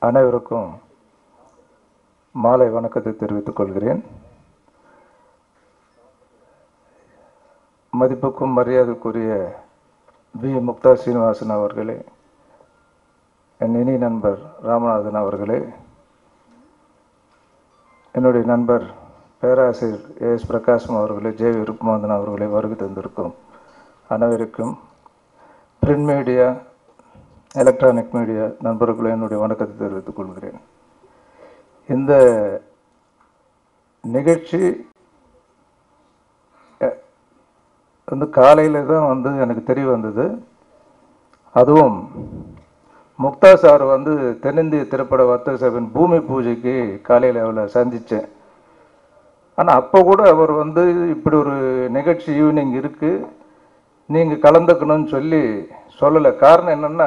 அனைவருக்கும் மாலை வணக்கத்தை தெரிவித்துக் கொள்கிறேன் மதிப்புக்கும் மரியாதைக்குரிய பி முக்தா சீனிவாசன் அவர்களே என் இனி நண்பர் ராமநாதன் அவர்களே என்னுடைய நண்பர் பேராசிரியர் ஏ எஸ் பிரகாசம் அவர்களே ஜே விருப்பமாந்தன் அவர்களே வருகை தந்திருக்கும் அனைவருக்கும் பிரிண்ட் மீடியா எலக்ட்ரானிக் மீடியா நண்பர்களே என்னுடைய வணக்கத்தை தெரிவித்துக் கொள்கிறேன் இந்த நிகழ்ச்சி அஹ், வந்து காலையில் தான் வந்து எனக்கு தெரிய வந்தது அதுவும் முக்தா சார் வந்து தென்னிந்திய திரைப்பட வர்த்தக சபையின் பூமி பூஜைக்கு காலையில் அவளை சந்தித்தேன் ஆனால் அப்போ கூட அவர் வந்து இப்படி ஒரு நிகழ்ச்சி ஈவினிங் இருக்குது நீங்கள் கலந்துக்கணும்னு சொல்லி சொல்லலை காரணம் என்னென்னா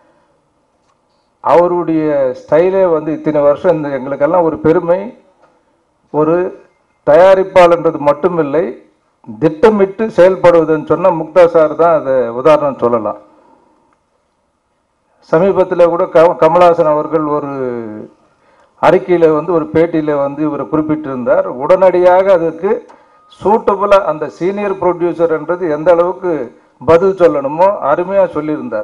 அவருடைய ஸ்டைலே வந்து இத்தனை வருஷம் இந்த எங்களுக்கெல்லாம் ஒரு பெருமை ஒரு தயாரிப்பாளன்றது மட்டுமில்லை திட்டமிட்டு செயல்படுவதுன்னு சொன்னால் முக்தா சார் தான் அதை உதாரணம் சொல்லலாம் சமீபத்தில் கூட க கமலஹாசன் அவர்கள் ஒரு அறிக்கையில் வந்து ஒரு பேட்டியில் வந்து இவர் குறிப்பிட்டிருந்தார் உடனடியாக அதுக்கு சூட்டபுளாக அந்த சீனியர் ப்ரொடியூசர்ன்றது எந்த அளவுக்கு பதில் சொல்லணுமோ அருமையாக சொல்லியிருந்தார்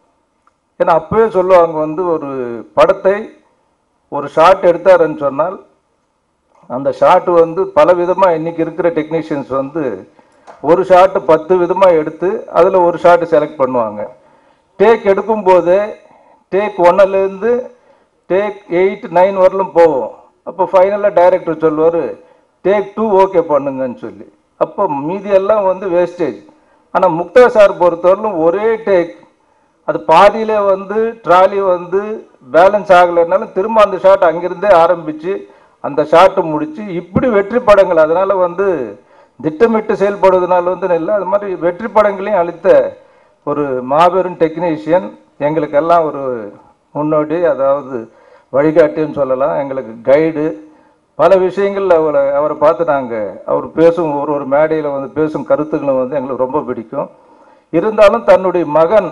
ஏன்னா அப்பவே சொல்லுவாங்க வந்து ஒரு படத்தை ஒரு ஷாட் எடுத்தாருன்னு சொன்னால் அந்த ஷாட் வந்து பல விதமாக இன்னைக்கு இருக்கிற டெக்னீஷியன்ஸ் வந்து ஒரு ஷாட்டு பத்து விதமாக எடுத்து அதில் ஒரு ஷாட்டு செலக்ட் பண்ணுவாங்க டேக் எடுக்கும்போதே டேக் ஒன்னுலேருந்து டேக் எயிட் நைன் வரலும் போவோம் அப்போ ஃபைனலாக டைரக்டர் சொல்லுவார் டேக் டூ ஓகே பண்ணுங்கன்னு சொல்லி அப்போ மீதியெல்லாம் வந்து வேஸ்டேஜ் ஆனால் முக்தா சார் பொறுத்தவரையிலும் ஒரே டேக் அது பாதியிலே வந்து ட்ராலி வந்து பேலன்ஸ் ஆகலைன்னாலும் திரும்ப அந்த ஷாட் அங்கிருந்தே ஆரம்பித்து அந்த ஷாட்டை முடித்து இப்படி வெற்றி படங்கள் அதனால் வந்து திட்டமிட்டு செயல்படுவதனால வந்து இல்லை அது மாதிரி வெற்றி படங்களையும் அளித்த ஒரு மாபெரும் டெக்னீஷியன் எங்களுக்கெல்லாம் ஒரு முன்னோடி அதாவது வழிகாட்டின்னு சொல்லலாம் எங்களுக்கு கைடு பல விஷயங்கள் அவரை அவரை பார்த்து நாங்கள் அவர் பேசும் ஒரு ஒரு மேடையில் வந்து பேசும் கருத்துக்களும் வந்து எங்களுக்கு ரொம்ப பிடிக்கும் இருந்தாலும் தன்னுடைய மகன்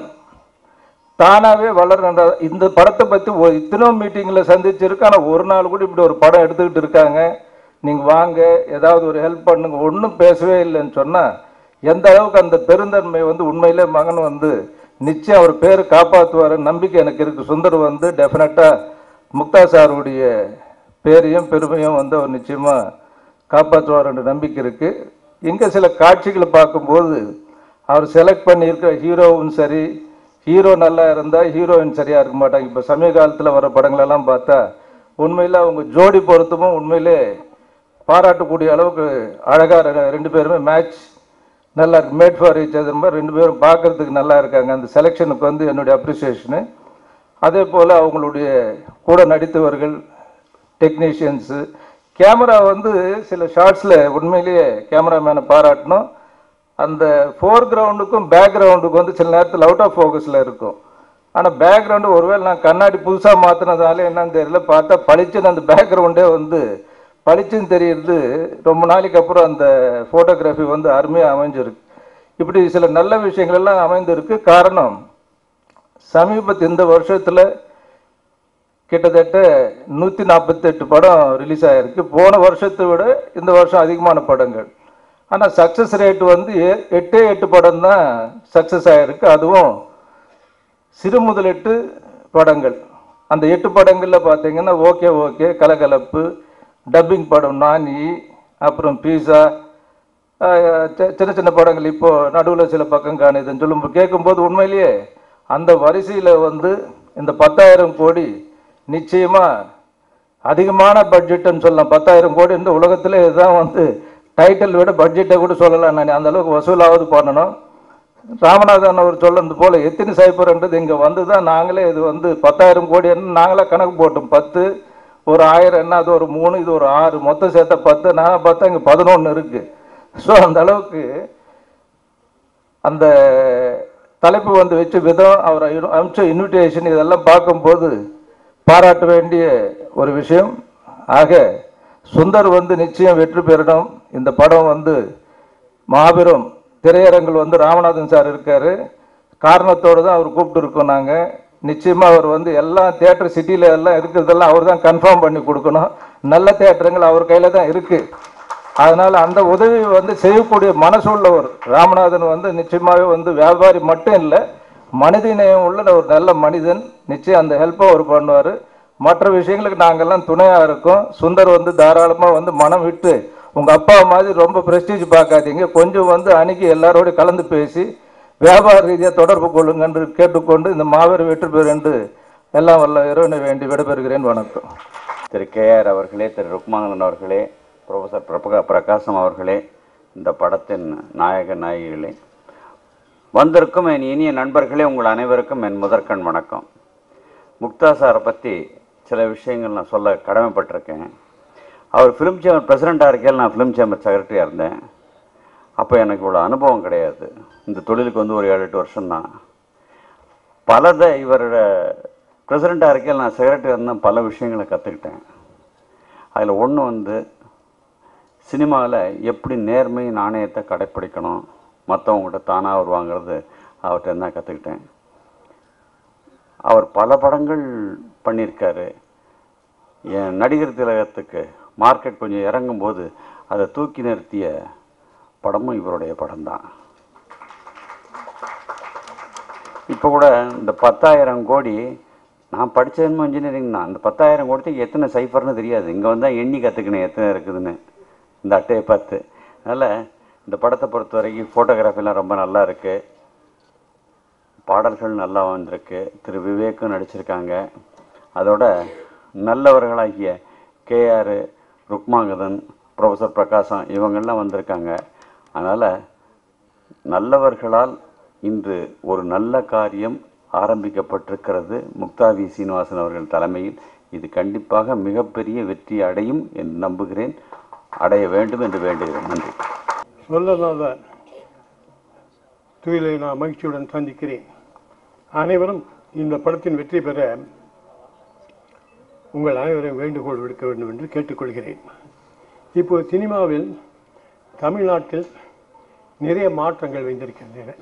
தானாகவே வளர்ற இந்த படத்தை பற்றி ஒரு இத்தனோ மீட்டிங்கில் சந்திச்சிருக்கு ஆனால் ஒரு நாள் கூட இப்படி ஒரு படம் எடுத்துக்கிட்டு இருக்காங்க நீங்கள் வாங்க ஏதாவது ஒரு ஹெல்ப் பண்ணுங்க ஒன்றும் பேசவே இல்லைன்னு சொன்னால் எந்த அளவுக்கு அந்த பெருந்தன்மை வந்து உண்மையிலே மகன் வந்து நிச்சயம் அவர் பேர் காப்பாற்றுவார் நம்பிக்கை எனக்கு இருக்குது சுந்தர் வந்து டெஃபினட்டாக முக்தா சாருடைய பேரையும் பெருமையும் வந்து அவர் நிச்சயமாக காப்பாற்றுவார்ன்ற நம்பிக்கை இருக்குது இங்கே சில காட்சிகளை பார்க்கும்போது அவர் செலக்ட் பண்ணியிருக்கிற ஹீரோவும் சரி ஹீரோ நல்லா இருந்தால் ஹீரோயின் சரியாக இருக்க மாட்டாங்க இப்போ சமீப காலத்தில் வர படங்களெல்லாம் பார்த்தா உண்மையில் அவங்க ஜோடி பொருத்தமும் உண்மையிலே பாராட்டக்கூடிய அளவுக்கு அழகாக ரெண்டு பேருமே மேட்ச் நல்லா இருக்கு மேட் ஃபார் ஈச் அதர் மாதிரி ரெண்டு பேரும் பார்க்கறதுக்கு நல்லா இருக்காங்க அந்த செலெக்ஷனுக்கு வந்து என்னுடைய அப்ரிசியேஷனு அதே போல் அவங்களுடைய கூட நடித்தவர்கள் டெக்னீஷியன்ஸு கேமரா வந்து சில ஷார்ட்ஸில் உண்மையிலேயே கேமராமேனை பாராட்டணும் அந்த ஃபோர் கிரவுண்டுக்கும் பேக்ரவுண்டுக்கும் வந்து சில நேரத்தில் அவுட் ஆஃப் ஃபோக்கஸில் இருக்கும் ஆனால் பேக்ரவுண்டு ஒருவேளை நான் கண்ணாடி புதுசாக மாற்றினதால என்னன்னு தெரியல பார்த்தா பளிச்சுன்னு அந்த பேக்ரவுண்டே வந்து பளிச்சுன்னு தெரியுது ரொம்ப நாளைக்கு அப்புறம் அந்த ஃபோட்டோகிராஃபி வந்து அருமையாக அமைஞ்சிருக்கு இப்படி சில நல்ல விஷயங்கள் எல்லாம் அமைந்திருக்கு காரணம் சமீபத்து இந்த வருஷத்தில் கிட்டத்தட்ட நூற்றி நாற்பத்தெட்டு படம் ரிலீஸ் ஆகிருக்கு போன வருஷத்தை விட இந்த வருஷம் அதிகமான படங்கள் ஆனால் சக்ஸஸ் ரேட் வந்து எ- எட்டே எட்டு படம் தான் சக்ஸஸ் ஆகிருக்கு அதுவும் சிறு முதலீட்டு படங்கள் அந்த எட்டு படங்களில் பார்த்தீங்கன்னா ஓகே ஓகே கலகலப்பு டப்பிங் படம் நானி அப்புறம் பீஸா சின்ன சின்ன படங்கள் இப்போ நடுவில் சில பக்கம் காணுதுன்னு சொல்லும்போது கேட்கும்போது உண்மையிலேயே அந்த வரிசையில் வந்து இந்த பத்தாயிரம் கோடி நிச்சயமாக அதிகமான பட்ஜெட்டுன்னு சொல்லலாம் பத்தாயிரம் கோடி இந்த உலகத்தில் இதுதான் வந்து டைட்டில் விட பட்ஜெட்டை கூட சொல்லலாம் நான் அந்த அளவுக்கு வசூலாவது பண்ணணும் ராமநாதன் அவர் சொல்லுறது போல எத்தனை சைபர்ன்றது இங்கே வந்து தான் நாங்களே இது வந்து பத்தாயிரம் கோடி நாங்களே கணக்கு போட்டோம் பத்து ஒரு ஆயிரம் என்ன அது ஒரு மூணு இது ஒரு ஆறு மொத்தம் சேர்த்தா பத்து நான் பார்த்தா இங்கே பதினொன்று இருக்குது ஸோ அந்த அளவுக்கு அந்த தலைப்பு வந்து வச்ச விதம் அவர் அனு- அனுப்பிச்ச இன்விடேஷன் இதெல்லாம் பார்க்கும்போது பாராட்ட வேண்டிய ஒரு விஷயம் ஆக சுந்தர் வந்து நிச்சயம் வெற்றி பெறணும் இந்த படம் வந்து மாபெரும் திரையரங்கில் வந்து ராமநாதன் சார் இருக்காரு காரணத்தோடு தான் அவர் கூப்பிட்டு இருக்கோம் நாங்கள் நிச்சயமா அவர் வந்து எல்லா தியேட்டர் சிட்டில எல்லாம் இருக்கிறதெல்லாம் அவர் தான் கன்ஃபார்ம் பண்ணி கொடுக்கணும் நல்ல தியேட்டருங்கள் அவர் கையில தான் இருக்கு அதனால அந்த உதவி வந்து செய்யக்கூடிய மனசுள்ளவர் ராமநாதன் வந்து நிச்சயமாவே வந்து வியாபாரி மட்டும் இல்லை மனிதநேயம் உள்ள ஒரு நல்ல மனிதன் நிச்சயம் அந்த ஹெல்ப்பை அவர் பண்ணுவார் மற்ற விஷயங்களுக்கு நாங்கெல்லாம் துணையாக இருக்கோம் சுந்தர் வந்து தாராளமாக வந்து மனம் விட்டு உங்கள் அப்பா மாதிரி ரொம்ப பிரஸ்டீஜ் பார்க்காதீங்க கொஞ்சம் வந்து அணுகி எல்லாரோடையும் கலந்து பேசி வியாபார ரீதியாக தொடர்பு கொள்ளுங்க என்று கேட்டுக்கொண்டு இந்த மாபெரும் வெற்றி பெறும் என்று எல்லாம் வல்ல இறைவனை வேண்டி விடைபெறுகிறேன் வணக்கம் திரு கேஆர் அவர்களே திரு ருக்மானந்தன் அவர்களே ப்ரொஃபசர் பிரபகா பிரகாசம் அவர்களே இந்த படத்தின் நாயக நாயகிகளே வந்திருக்கும் என் இனிய நண்பர்களே உங்கள் அனைவருக்கும் என் முதற்கண் வணக்கம் முக்தா சாரை பற்றி சில விஷயங்கள் நான் சொல்ல கடமைப்பட்டிருக்கேன் அவர் ஃபிலிம் சேம்பர் பிரசிடெண்ட்டாக இருக்கையில் நான் ஃபிலிம் சேம்பர் செக்ரட்டரியாக இருந்தேன் அப்போ எனக்கு இவ்வளோ அனுபவம் கிடையாது இந்த தொழிலுக்கு வந்து ஒரு ஏழு எட்டு வருஷம்தான் பலதை இவரோட பிரசிடெண்ட்டாக இருக்கையில் நான் செக்ரட்டரி இருந்தேன் பல விஷயங்களை கற்றுக்கிட்டேன் அதில் ஒன்று வந்து சினிமாவில் எப்படி நேர்மை நாணயத்தை கடைப்பிடிக்கணும் மற்றவங்ககிட்ட தானாக வருவாங்கிறது அவர்கிட்ட தான் கற்றுக்கிட்டேன் அவர் பல படங்கள் பண்ணியிருக்காரு என் நடிகர் திலகத்துக்கு மார்க்கெட் கொஞ்சம் இறங்கும்போது அதை தூக்கி நிறுத்திய படமும் இவருடைய படம்தான் இப்போ கூட இந்த பத்தாயிரம் கோடி நான் படித்ததுமோ இன்ஜினியரிங் தான் அந்த பத்தாயிரம் கோடிக்கு எத்தனை சைஃபர்னு தெரியாது இங்கே வந்தால் எண்ணி கற்றுக்கணும் எத்தனை இருக்குதுன்னு இந்த அட்டையை பார்த்து அதனால் இந்த படத்தை பொறுத்த வரைக்கும் ஃபோட்டோகிராஃபிலாம் ரொம்ப நல்லா இருக்குது பாடல்கள் நல்லா வந்திருக்கு திரு விவேக்கும் நடிச்சிருக்காங்க அதோட நல்லவர்களாகிய கேஆர் ருக்மாங்கதன் ப்ரொஃபஸர் பிரகாசம் இவங்கெல்லாம் வந்திருக்காங்க அதனால் நல்லவர்களால் இன்று ஒரு நல்ல காரியம் ஆரம்பிக்கப்பட்டிருக்கிறது முக்தா வி சீனிவாசன் அவர்கள் தலைமையில் இது கண்டிப்பாக மிகப்பெரிய வெற்றி அடையும் என்று நம்புகிறேன் அடைய வேண்டும் என்று வேண்டுகிறேன் நன்றி சொல்லலாத துயிலை நான் மகிழ்ச்சியுடன் சந்திக்கிறேன் அனைவரும் இந்த படத்தின் வெற்றி பெற உங்கள் அனைவரையும் வேண்டுகோள் விடுக்க வேண்டும் என்று கேட்டுக்கொள்கிறேன் இப்போ சினிமாவில் தமிழ்நாட்டில் நிறைய மாற்றங்கள் வந்திருக்கின்றன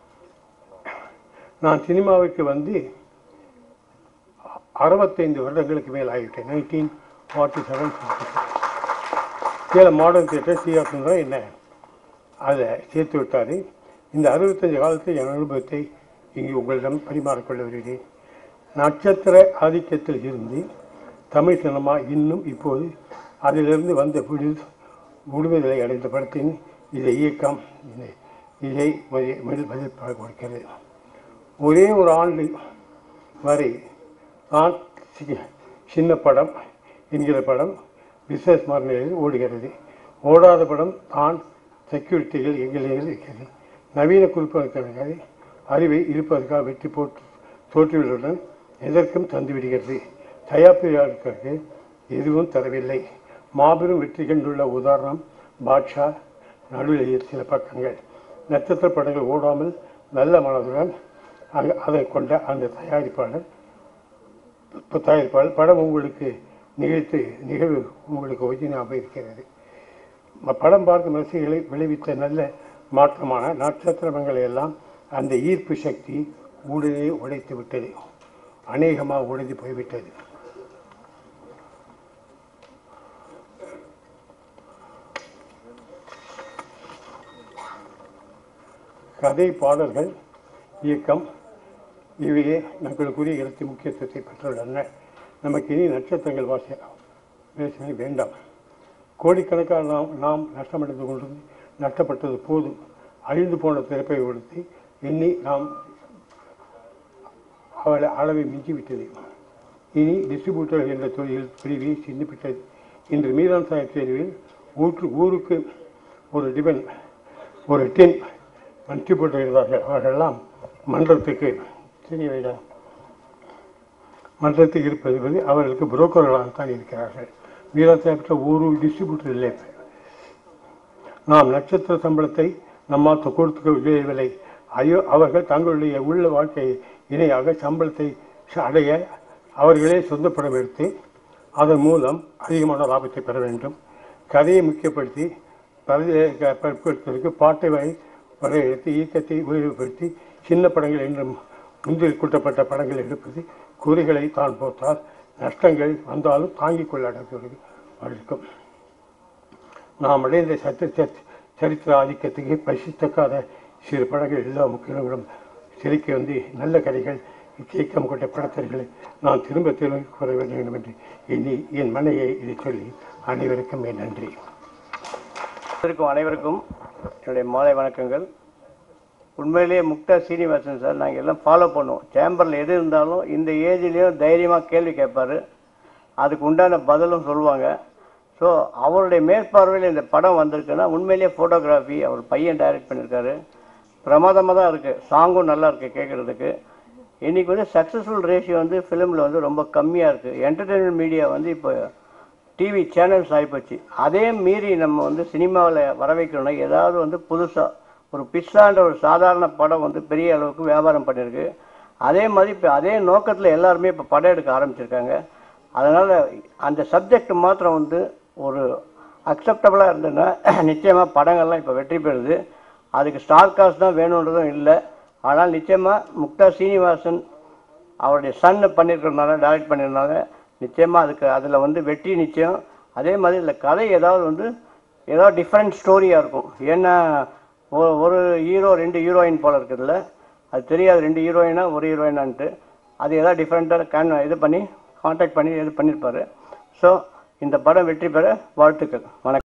நான் சினிமாவுக்கு வந்து அறுபத்தைந்து வருடங்களுக்கு மேல் ஆகிவிட்டேன் நைன்டீன் ஃபார்ட்டி செவன் கீழே மாடர்ன் தியேட்டர் சிஆர் சுந்தரம் என்ன அதை சேர்த்து விட்டார் இந்த அறுபத்தஞ்சு காலத்தில் என் அனுபவத்தை இங்கே உங்களிடம் பரிமாறிக்கொள்ள வருகிறேன் நட்சத்திர ஆதிக்கத்தில் இருந்து தமிழ் சினிமா இன்னும் இப்போது அதிலிருந்து வந்த விடு விடுதலை அடைந்த படத்தின் இதை இயக்கம் இதை இதை மதிப்பாக கொடுக்கிறது ஒரே ஒரு ஆண்டு வரை நான் சி- சின்ன படம் என்கிற படம் பிஸ்னஸ் மார்நிலையில் ஓடுகிறது ஓடாத படம் தான் செக்யூரிட்டிகள் எங்களில் இருக்கிறது நவீன குறிப்பதற்காக அறிவை இருப்பதற்காக வெற்றி போட்டு தோற்றுவதுடன் எதற்கும் தந்துவிடுகிறது தயாரிப்பாளர்களுக்கு எதுவும் தரவில்லை மாபெரும் வெற்றி கண்டுள்ள உதாரணம் பாட்ஷா நடுவில் சில பக்கங்கள் நட்சத்திர படங்கள் ஓடாமல் நல்ல மனதுடன் அங்க- அதை கொண்ட அந்த தயாரிப்பாளர் இப்போ தயாரிப்பாளர் படம் உங்களுக்கு நிகழ்த்து நிகழ்வு உங்களுக்கு ஒரிஜினாக இருக்கிறது ம- படம் பார்க்கும் ரசிகர்களை விளைவித்த நல்ல மாற்றமான நட்சத்திரங்களை எல்லாம் அந்த ஈர்ப்பு சக்தி உடனே உடைத்து விட்டது அநேகமாக உடைந்து போய்விட்டது கதை பாடல்கள் இயக்கம் இவையே நம்மளுக்குரிய இடத்தை முக்கியத்துவத்தை பெற்றுள்ளன நமக்கு இனி நட்சத்திரங்கள் வாசிய பேசினை வேண்டாம் கோடிக்கணக்கான நாம் நாம் நஷ்டமடைந்து கொண்டு நஷ்டப்பட்டது போதும் அழிந்து போன திறப்பை கொடுத்து எண்ணி நாம் அவளை அளவை மிஞ்சிவிட்டது இனி டிஸ்ட்ரிபியூட்டர் என்ற தொழில் பிரிவை சின்னப்பட்டது இன்று மீதான் சாஹிப் தேர்வில் ஊற்று ஊருக்கு ஒரு டிபன் ஒரு டின் டிஸ்ட்ரிபியூட்டர் இருந்தார்கள் அவர்களெல்லாம் மன்றத்துக்கு தெரிய வேண்டாம் மன்றத்துக்கு இருப்பது வந்து அவர்களுக்கு புரோக்கர்களாகத்தான் இருக்கிறார்கள் மீதான் சாஹிப் ஒரு டிஸ்ட்ரிபியூட்டர் இல்லை இப்ப. நாம் நட்சத்திர சம்பளத்தை நம்மால் கொடுக்க விளையவில்லை ஐயோ அவர்கள் தங்களுடைய உள்ள வாழ்க்கை இணையாக சம்பளத்தை ச- அடைய அவர்களே சொந்த படம் எடுத்து அதன் மூலம் அதிகமான லாபத்தை பெற வேண்டும் கதையை முக்கியப்படுத்தி படுத்துவதற்கு பாட்டை வரை வரையறுத்து இயக்கத்தை விரிவுபடுத்தி சின்ன படங்கள் என்றும் முந்தில் கூட்டப்பட்ட படங்கள் எடுப்பது குறிகளை தான் போட்டால் நஷ்டங்கள் வந்தாலும் தாங்கிக் கொள்ள இருக்கும் நாம் அடைந்த சத்த சத் சரித்திர ஆதிக்கத்துக்கு பசித்தக்காத சிறு படங்கள் எல்லா முக்கியங்களும் சிரிக்க வந்து நல்ல கதைகள் இயக்கம் கொண்ட படத்தர்களை நான் திரும்ப திரும்ப கூற வேண்டும் என்று எண்ணி என் மனையை இதை சொல்லி அனைவருக்கும் என் நன்றி இருக்கும் அனைவருக்கும் என்னுடைய மாலை வணக்கங்கள் உண்மையிலேயே முக்தா சீனிவாசன் சார் நாங்கள் எல்லாம் ஃபாலோ பண்ணுவோம் சேம்பரில் எது இருந்தாலும் இந்த ஏஜ்லேயும் தைரியமாக கேள்வி கேட்பாரு அதுக்கு உண்டான பதிலும் சொல்லுவாங்க ஸோ அவருடைய மேற்பார்வையில் இந்த படம் வந்திருக்குன்னா உண்மையிலேயே ஃபோட்டோகிராஃபி அவர் பையன் டைரக்ட் பண்ணியிருக்காரு பிரமாதமாக தான் இருக்குது சாங்கும் நல்லா இருக்குது கேட்குறதுக்கு இன்றைக்கி வந்து சக்ஸஸ்ஃபுல் ரேஷியோ வந்து ஃபிலிமில் வந்து ரொம்ப கம்மியாக இருக்குது என்டர்டெயின்மெண்ட் மீடியா வந்து இப்போ டிவி சேனல்ஸ் ஆகிப்போச்சு அதே மீறி நம்ம வந்து சினிமாவில் வர வைக்கணும்னா ஏதாவது வந்து புதுசாக ஒரு பிஸ்ஸான்ற ஒரு சாதாரண படம் வந்து பெரிய அளவுக்கு வியாபாரம் பண்ணியிருக்கு அதே மாதிரி இப்போ அதே நோக்கத்தில் எல்லாருமே இப்போ படம் எடுக்க ஆரம்பிச்சிருக்காங்க அதனால் அந்த சப்ஜெக்ட் மாத்திரம் வந்து ஒரு அக்செப்டபுளாக இருந்ததுன்னா நிச்சயமாக படங்கள்லாம் இப்போ வெற்றி பெறுது அதுக்கு ஸ்டார் காஸ்ட் தான் வேணுன்றதும் இல்லை ஆனால் நிச்சயமாக முக்தா சீனிவாசன் அவருடைய சன் பண்ணியிருக்கிறதுனால டைரக்ட் பண்ணியிருந்தாங்க நிச்சயமாக அதுக்கு அதில் வந்து வெற்றி நிச்சயம் அதே மாதிரி இதில் கதை ஏதாவது வந்து ஏதாவது டிஃப்ரெண்ட் ஸ்டோரியாக இருக்கும் ஏன்னா ஒ- ஒரு ஹீரோ ரெண்டு ஹீரோயின் போல இருக்குதுல்ல அது தெரியாது ரெண்டு ஹீரோயினா ஒரு ஹீரோயினான்ட்டு அது ஏதாவது டிஃப்ரெண்ட்டாக கேன் இது பண்ணி காண்டாக்ட் பண்ணி இது பண்ணியிருப்பாரு ஸோ இந்த படம் வெற்றி பெற வாழ்த்துக்கள் வணக்கம்